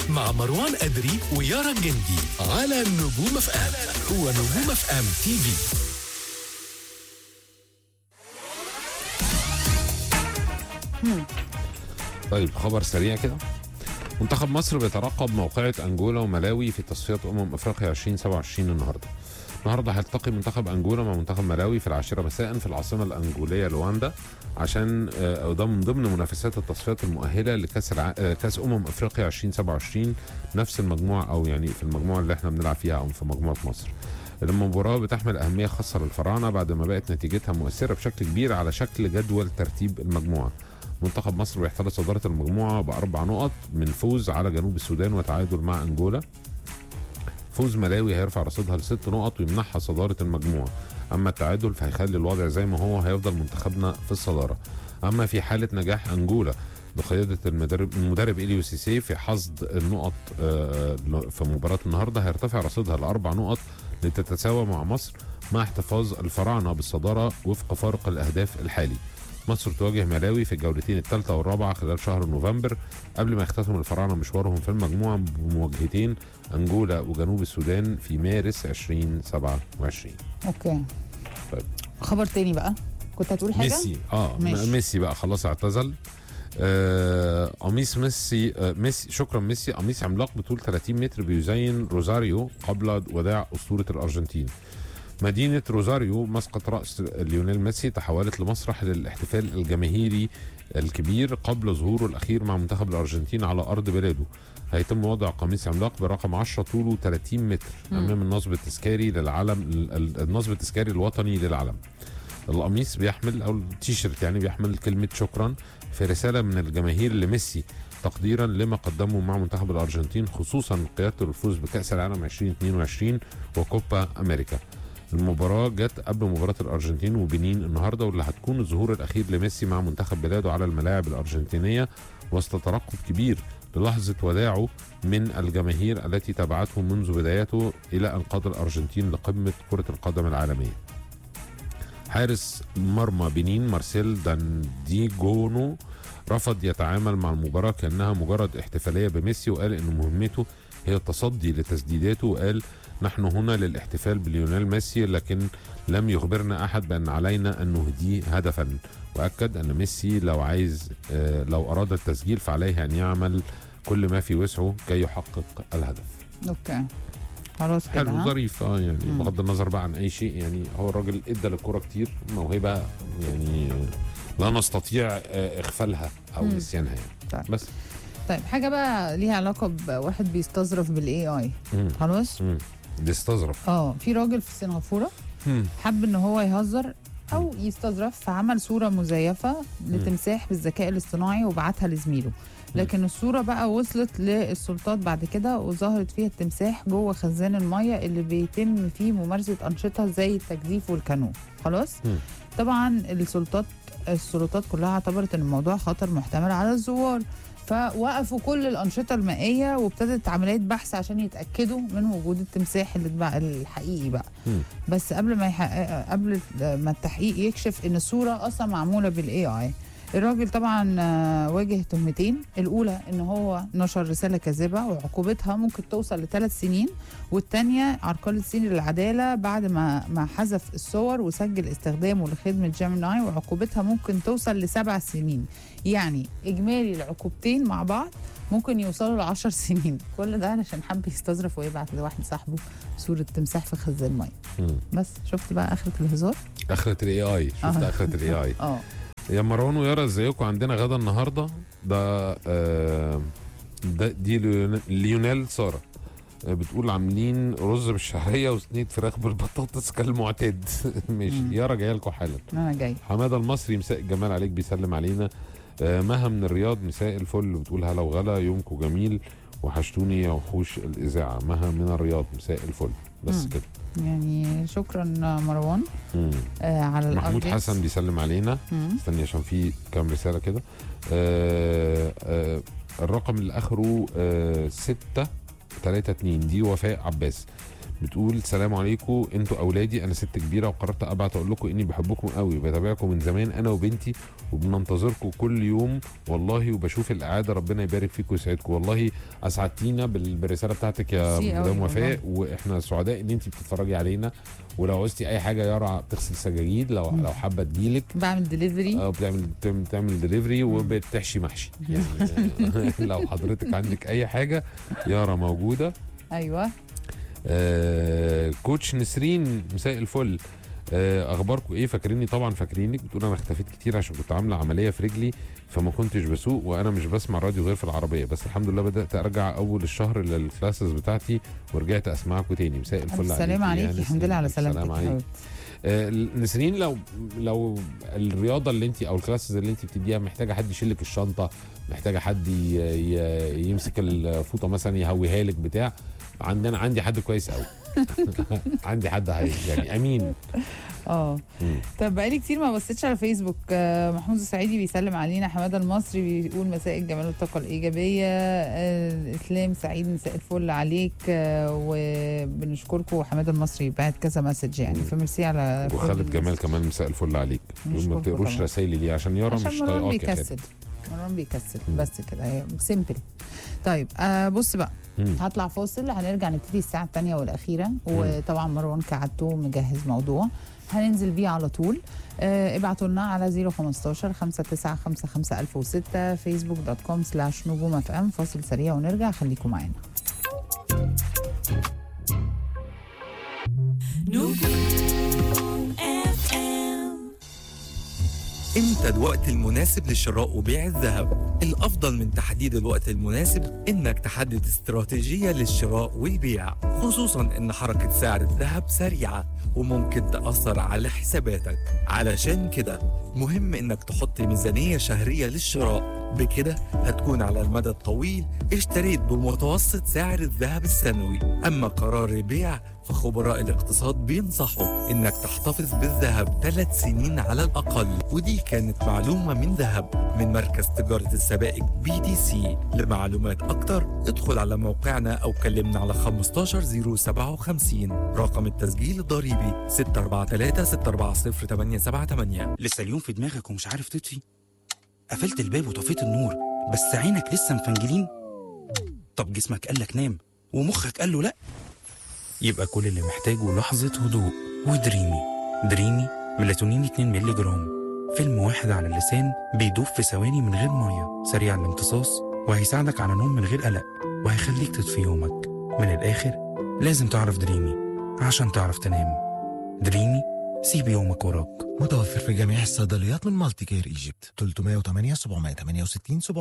مع مروان أدري ويارا الجندي على نجوم اف ام هو نجوم اف ام تي في طيب خبر سريع كده منتخب مصر بيترقب موقعة أنجولا وملاوي في تصفيات أمم أفريقيا 2027 النهاردة النهارده هيلتقي منتخب أنجولا مع منتخب ملاوي في العاشرة مساء في العاصمة الأنجولية لواندا عشان آه، ده من ضمن منافسات التصفيات المؤهلة لكأس الع... آه، كأس أمم أفريقيا 2027 نفس المجموعة أو يعني في المجموعة اللي احنا بنلعب فيها أو في مجموعة مصر المباراة بتحمل أهمية خاصة للفراعنة بعد ما بقت نتيجتها مؤثرة بشكل كبير على شكل جدول ترتيب المجموعة منتخب مصر بيحتل صدارة المجموعة بأربع نقط من فوز على جنوب السودان وتعادل مع أنجولا فوز ملاوي هيرفع رصيدها لست نقط ويمنحها صدارة المجموعة أما التعادل فهيخلي الوضع زي ما هو هيفضل منتخبنا في الصدارة أما في حالة نجاح أنجولا بقيادة المدرب المدرب إليو سيسي في حصد النقط آه، في مباراة النهاردة هيرتفع رصيدها لأربع نقط لتتساوى مع مصر مع احتفاظ الفراعنة بالصدارة وفق فارق الأهداف الحالي مصر تواجه ملاوي في الجولتين الثالثة والرابعة خلال شهر نوفمبر قبل ما يختتم الفراعنة مشوارهم في المجموعة بمواجهتين أنجولا وجنوب السودان في مارس 2027 اوكي طيب. خبر تاني بقى كنت هتقول حاجه ميسي اه م- ماشي. ميسي بقى خلاص اعتزل آه، قميص ميسي آه ميسي شكرا ميسي قميص عملاق بطول 30 متر بيزين روزاريو قبل وداع اسطوره الارجنتين مدينة روزاريو مسقط رأس ليونيل ميسي تحولت لمسرح للاحتفال الجماهيري الكبير قبل ظهوره الأخير مع منتخب الأرجنتين على أرض بلاده هيتم وضع قميص عملاق برقم 10 طوله 30 متر أمام النصب التذكاري للعلم ال- ال- النصب التذكاري الوطني للعلم القميص بيحمل او التيشيرت يعني بيحمل كلمه شكرا في رساله من الجماهير لميسي تقديرا لما قدمه مع منتخب الارجنتين خصوصا قيادته للفوز بكاس العالم 2022 وكوبا امريكا المباراة جت قبل مباراة الأرجنتين وبنين النهاردة واللي هتكون الظهور الأخير لميسي مع منتخب بلاده على الملاعب الأرجنتينية وسط ترقب كبير للحظة وداعه من الجماهير التي تبعته منذ بدايته إلى أن قاد الأرجنتين لقمة كرة القدم العالمية حارس مرمى بنين مارسيل دانديجونو رفض يتعامل مع المباراة كأنها مجرد احتفالية بميسي وقال أن مهمته هي التصدي لتسديداته وقال نحن هنا للاحتفال بليونيل ميسي لكن لم يخبرنا أحد بأن علينا أن نهديه هدفا وأكد أن ميسي لو عايز آه، لو أراد التسجيل فعليه أن يعمل كل ما في وسعه كي يحقق الهدف اوكي خلاص كده حلو ها؟ ظريف اه يعني مم. بغض النظر بقى عن اي شيء يعني هو الراجل ادى للكوره كتير موهبه يعني لا نستطيع آه، اغفالها او مم. نسيانها يعني طيب. بس طيب حاجه بقى ليها علاقه بواحد بيستظرف بالاي اي مم. خلاص مم. بيستظرف اه في راجل في سنغافوره مم. حب ان هو يهزر او يستظرف فعمل صوره مزيفه لتمساح بالذكاء الاصطناعي وبعتها لزميله لكن الصوره بقى وصلت للسلطات بعد كده وظهرت فيها التمساح جوه خزان الميه اللي بيتم فيه ممارسه انشطه زي التجديف والكانو خلاص مم. طبعا السلطات السلطات كلها اعتبرت ان الموضوع خطر محتمل على الزوار فوقفوا كل الانشطه المائيه وابتدت عمليه بحث عشان يتاكدوا من وجود التمساح اللي اتبع الحقيقي بقى مم. بس قبل ما يحقق قبل ما التحقيق يكشف ان الصوره اصلا معموله بالاي اي الراجل طبعا آه، واجه تهمتين الاولى ان هو نشر رساله كاذبه وعقوبتها ممكن توصل لثلاث سنين والثانيه عرقله سين للعداله بعد ما ما حذف الصور وسجل استخدامه لخدمه جيميناي وعقوبتها ممكن توصل لسبع سنين يعني اجمالي العقوبتين مع بعض ممكن يوصلوا لعشر سنين كل ده علشان حب يستظرف ويبعت لواحد صاحبه صوره تمساح في خزان ميه مم. بس شفت بقى اخره الهزار اخرة الاي اي شفت آه. اخرة الاي اي اه يا مروان ويارا ازيكم عندنا غدا النهارده ده آه ده دي ليون- ليونيل ساره آه، بتقول عاملين رز بالشعريه وصينيه فراخ بالبطاطس كالمعتاد ماشي مم. يارا جايه لكم حالا انا جاي حماده المصري مساء الجمال عليك بيسلم علينا آه، مها من الرياض مساء الفل بتقول هلا وغلا يومكم جميل وحشتوني يا وحوش الاذاعه مها من الرياض مساء الفل بس مم. كده يعني شكرا مروان مم. آه على محمود الابديتس. حسن بيسلم علينا مم. استني عشان في كام رساله كده آه آه الرقم اللي اخره آه 6 3 2 دي وفاء عباس بتقول سلام عليكم انتوا اولادي انا ست كبيره وقررت ابعت اقول لكم اني بحبكم قوي وبتابعكم من زمان انا وبنتي وبننتظركم كل يوم والله وبشوف الاعاده ربنا يبارك فيكم ويسعدكم والله اسعدتينا بال- بالرساله بتاعتك يا ميرسي قوي مدام وفاء والله. واحنا سعداء ان انت بتتفرجي علينا ولو عوزتي اي حاجه يارا بتغسل سجاجيد لو مم. لو حابه تجيلك بعمل دليفري اه بتعمل بتعمل- بتعمل دليفري وبتحشي محشي يعني لو حضرتك عندك اي حاجه يارا موجوده ايوه آه كوتش نسرين مساء الفل آه اخباركم ايه فاكريني طبعا فاكرينك بتقول انا اختفيت كتير عشان كنت عامله عمليه في رجلي فما كنتش بسوق وانا مش بسمع راديو غير في العربيه بس الحمد لله بدات ارجع اول الشهر للكلاسز بتاعتي ورجعت اسمعكم تاني مساء الفل الف سلام عليكي يا عليكي الحمد نسرين. لله على ألف سلامتك سلام يا عليك حبيبتي. آه، نسرين لو لو الرياضه اللي انت او الكلاسز اللي انت بتديها محتاجه حد يشيلك الشنطه محتاجه حد ي- ي- يمسك الفوطه مثلا يهويها لك بتاع عندنا عندي حد كويس قوي عندي حد هي يعني امين اه مم. طب بقالي كتير ما بصيتش على فيسبوك آه، محمود السعيدي بيسلم علينا حماده المصري بيقول مساء الجمال والطاقه الايجابيه آه، اسلام سعيد مساء الفل عليك آه، وبنشكركم حماده المصري بعت كذا مسج يعني مم. فميرسي على وخالد كل- جمال كمان مساء الفل عليك يقول ما نشكركم تقروش طبعا. رسايلي ليه عشان يارا مش عشان مروان طايقاك يا بيكسل خالد مروان بيكسل مم. بس كده هي سيمبل طيب آه بص بقى مم. هطلع فاصل هنرجع نبتدي الساعة الثانية والأخيرة وطبعا مروان كعدته مجهز موضوع هننزل بيه على طول آه ابعتوا لنا على 015 5955 1006 فيسبوك دوت كوم سلاش نجوم اف ام فاصل سريع ونرجع خليكم معانا امتى الوقت المناسب لشراء وبيع الذهب الافضل من تحديد الوقت المناسب انك تحدد استراتيجية للشراء والبيع خصوصا ان حركة سعر الذهب سريعة وممكن تأثر على حساباتك علشان كده مهم انك تحط ميزانية شهرية للشراء بكده هتكون على المدى الطويل اشتريت بمتوسط سعر الذهب السنوي اما قرار البيع فخبراء الاقتصاد بينصحوا انك تحتفظ بالذهب ثلاث سنين على الاقل ودي كانت معلومه من ذهب من مركز تجاره السبائك بي دي سي لمعلومات اكتر ادخل على موقعنا او كلمنا على 15057 رقم التسجيل الضريبي 643 640 878 لسه اليوم في دماغك ومش عارف تطفي قفلت الباب وطفيت النور بس عينك لسه مفنجلين طب جسمك قالك نام ومخك قال له لا يبقى كل اللي محتاجه لحظة هدوء ودريمي دريمي ميلاتونين 2 مللي جرام فيلم واحد على اللسان بيدوب في ثواني من غير مية سريع الامتصاص وهيساعدك على نوم من غير قلق وهيخليك تطفي يومك من الآخر لازم تعرف دريمي عشان تعرف تنام دريمي سيب يومك وراك متوفر في جميع الصيدليات من مالتي كير ايجيبت 308 768